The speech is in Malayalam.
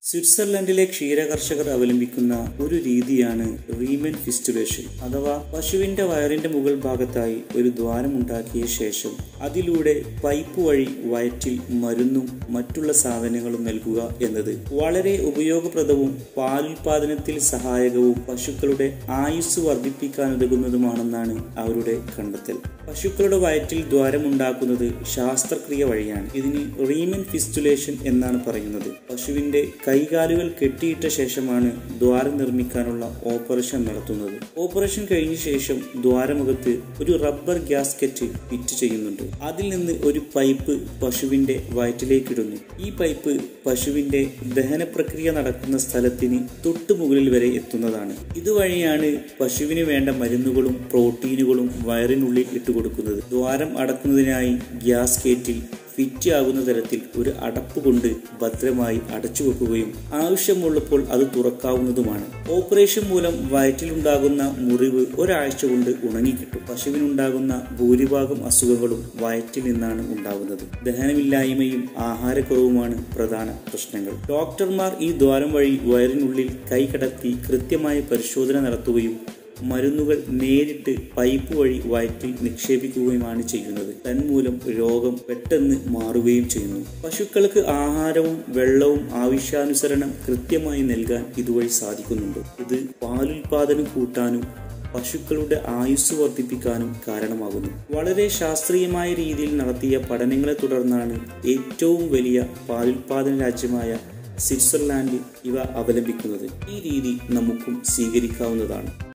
സ്വിറ്റ്സർലൻഡിലെ ക്ഷീരകർഷകർ അവലംബിക്കുന്ന ഒരു രീതിയാണ് റീമൻ ഫിസ്റ്റുലേഷൻ അഥവാ പശുവിന്റെ വയറിന്റെ മുകൾ ഭാഗത്തായി ഒരു ദ്വാരമുണ്ടാക്കിയ ശേഷം അതിലൂടെ പൈപ്പ് വഴി വയറ്റിൽ മരുന്നും മറ്റുള്ള സാധനങ്ങളും നൽകുക എന്നത് വളരെ ഉപയോഗപ്രദവും പാലുൽപാദനത്തിൽ സഹായകവും പശുക്കളുടെ ആയുസ് വർദ്ധിപ്പിക്കാനുതകുന്നതുമാണെന്നാണ് അവരുടെ കണ്ടെത്തൽ പശുക്കളുടെ വയറ്റിൽ ദ്വാരമുണ്ടാക്കുന്നത് ശാസ്ത്രക്രിയ വഴിയാണ് ഇതിന് റീമൻ ഫിസ്റ്റുലേഷൻ എന്നാണ് പറയുന്നത് പശുവിന്റെ കൈകാലുകൾ കെട്ടിയിട്ട ശേഷമാണ് ദ്വാരം നിർമ്മിക്കാനുള്ള ഓപ്പറേഷൻ നടത്തുന്നത് ഓപ്പറേഷൻ കഴിഞ്ഞ ശേഷം ദ്വാരമുഖത്ത് ഒരു റബ്ബർ ഗ്യാസ്കറ്റ് ഫിറ്റ് ചെയ്യുന്നുണ്ട് അതിൽ നിന്ന് ഒരു പൈപ്പ് പശുവിന്റെ വയറ്റിലേക്കിടുന്നു ഈ പൈപ്പ് പശുവിന്റെ ദഹന പ്രക്രിയ നടക്കുന്ന സ്ഥലത്തിന് തൊട്ടു മുകളിൽ വരെ എത്തുന്നതാണ് ഇതുവഴിയാണ് പശുവിന് വേണ്ട മരുന്നുകളും പ്രോട്ടീനുകളും വയറിനുള്ളിൽ ഇട്ടുകൊടുക്കുന്നത് ദ്വാരം അടക്കുന്നതിനായി ഗ്യാസ് കേറ്റിൽ ഫിറ്റ് ആകുന്ന തരത്തിൽ ഒരു അടപ്പ് കൊണ്ട് ഭദ്രമായി അടച്ചു വെക്കുകയും ആവശ്യമുള്ളപ്പോൾ അത് തുറക്കാവുന്നതുമാണ് ഓപ്പറേഷൻ മൂലം വയറ്റിലുണ്ടാകുന്ന മുറിവ് ഒരാഴ്ച കൊണ്ട് ഉണങ്ങിക്കിട്ടും പശുവിനുണ്ടാകുന്ന ഭൂരിഭാഗം അസുഖങ്ങളും വയറ്റിൽ നിന്നാണ് ഉണ്ടാകുന്നത് ദഹനമില്ലായ്മയും ആഹാരക്കുറവുമാണ് പ്രധാന പ്രശ്നങ്ങൾ ഡോക്ടർമാർ ഈ ദ്വാരം വഴി വയറിനുള്ളിൽ കൈ കടത്തി കൃത്യമായ പരിശോധന നടത്തുകയും മരുന്നുകൾ നേരിട്ട് പൈപ്പ് വഴി വയറ്റിൽ നിക്ഷേപിക്കുകയുമാണ് ചെയ്യുന്നത് തന്മൂലം രോഗം പെട്ടെന്ന് മാറുകയും ചെയ്യുന്നു പശുക്കൾക്ക് ആഹാരവും വെള്ളവും ആവശ്യാനുസരണം കൃത്യമായി നൽകാൻ ഇതുവഴി സാധിക്കുന്നുണ്ട് ഇത് പാലുൽപാദനം കൂട്ടാനും പശുക്കളുടെ ആയുസ് വർദ്ധിപ്പിക്കാനും കാരണമാകുന്നു വളരെ ശാസ്ത്രീയമായ രീതിയിൽ നടത്തിയ പഠനങ്ങളെ തുടർന്നാണ് ഏറ്റവും വലിയ പാലുൽപാദന രാജ്യമായ സ്വിറ്റ്സർലാൻഡ് ഇവ അവലംബിക്കുന്നത് ഈ രീതി നമുക്കും സ്വീകരിക്കാവുന്നതാണ്